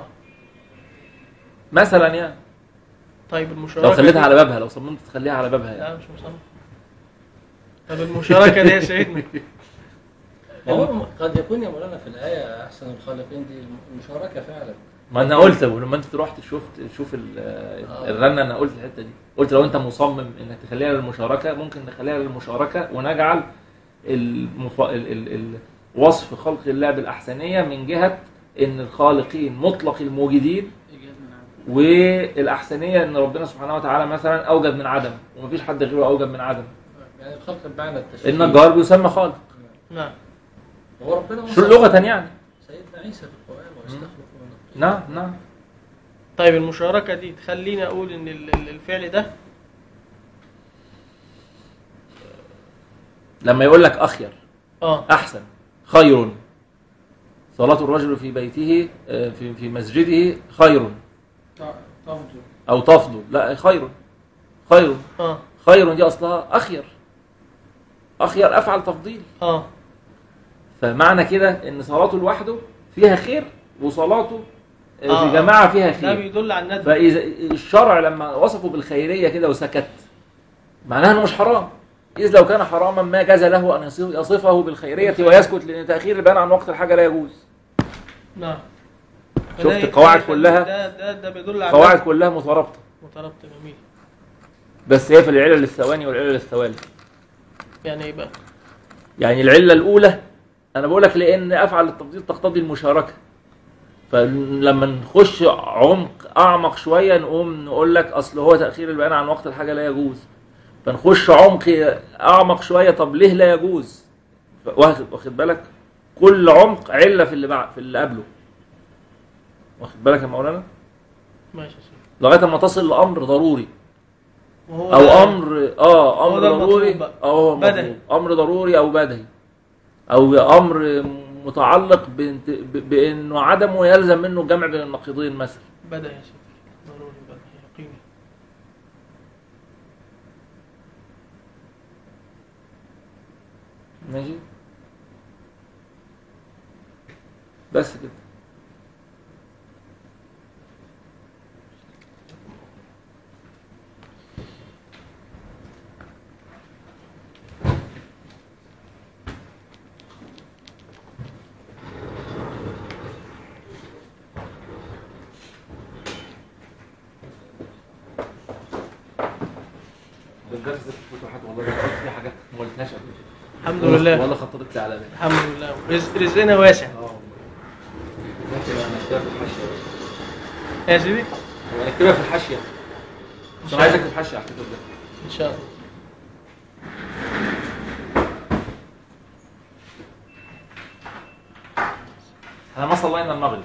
مثلا يعني طيب المشاركه لو خليتها دي- على بابها لو صممت تخليها على بابها يعني. لا مش مصمم طب المشاركه دي يا سيدنا هو قد يكون يا مولانا في الآية أحسن الخالقين دي المشاركة فعلا ما انا قلت لما انت رحت شفت شوف ال- آه. الرنه انا قلت الحته دي قلت لو انت مصمم انك تخليها للمشاركه ممكن نخليها للمشاركه ونجعل المف... ال... ال... ال... وصف خلق الله بالاحسنيه من جهه ان الخالقين مطلق الموجدين ايجاد من عدم والاحسنيه ان ربنا سبحانه وتعالى مثلا اوجد من عدم ومفيش حد غيره اوجد من عدم يعني الخلق بمعنى التشريع النجار بيسمى خالق نعم هو ربنا شو وصف لغه يعني سيدنا عيسى في القرآن ويستخلف من الطين نعم نعم طيب المشاركه دي تخليني اقول ان ال- ال- الفعل ده لما يقول لك اخير اه احسن خير صلاة الرجل في بيته آه، في في مسجده خير تفضل او تفضل لا خير خير اه خير دي اصلها اخير اخير افعل تفضيل اه فمعنى كده ان صلاته لوحده فيها خير وصلاته آه، آه، في جماعه فيها ده خير بيدل على الندب فاذا الشرع لما وصفه بالخيريه كده وسكت معناها انه مش حرام اذ لو كان حراما ما جاز له ان يصف- يصفه بالخيريه ويسكت لان تاخير البيان عن وقت الحاجه لا يجوز نعم شفت فده- القواعد ده- كلها؟ ده ده ده بيدل على القواعد الندب. كلها مترابطه مترابط جميل بس هي في العلل الثواني والعلل الثوالث يعني ايه بقى يعني العله الاولى انا بقول لك لان افعل التفضيل تقتضي المشاركه فلما نخش عمق اعمق شويه نقوم نقول لك اصل هو تاخير البيان عن وقت الحاجه لا يجوز فنخش عمق اعمق شويه طب ليه لا يجوز ف- واخد واخد بالك كل عمق عله في اللي بعد في اللي قبله واخد بالك يا مولانا ماشي يا سيدي لغايه ما تصل لامر ضروري وهو او ده- امر اه هو امر ده المطلوب ضروري بقى. او هو بدهي. مطلوب. امر ضروري او بدهي او امر متعلق بانت- ب- بانه عدمه يلزم منه الجمع بين النقيضين مثلا بدا يا سيدي ضروري بدا يقيني ماشي بس كده الدرس ده في الفتوحات والله ده في حاجات ما قلتهاش قبل كده. الحمد ولا- لله ولا خطرت لي على بالي الحمد لله رزق- رزقنا واسع اه والله ماشي بقى نكتبها في الحاشيه يا سيدي بقى. نكتبها في الحاشيه بس انا عايز اكتب حاشيه على الكتاب ده ان شاء الله احنا ما صلينا المغرب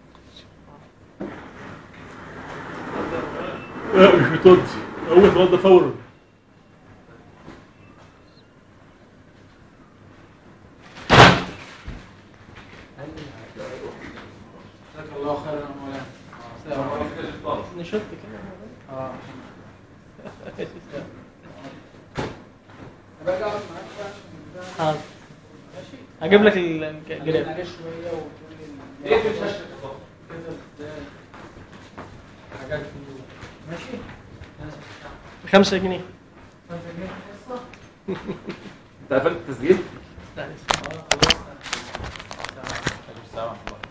لا مش بتودي هو اتوضى فورا جزاك الله خيرا يا مولانا السلام عليكم نشط كده اه باجي اقعد معاك بقى عشان ده- حاضر ماشي هجيب لك خلينا الجراب عليه شويه وتقول لي ايه في الشاشه كده ازاي حاجات دي ماشي خمسة جنيه خمسة جنيه حصه انت قفلت التسجيل؟ لا لسه اه خلاص السلام عليكم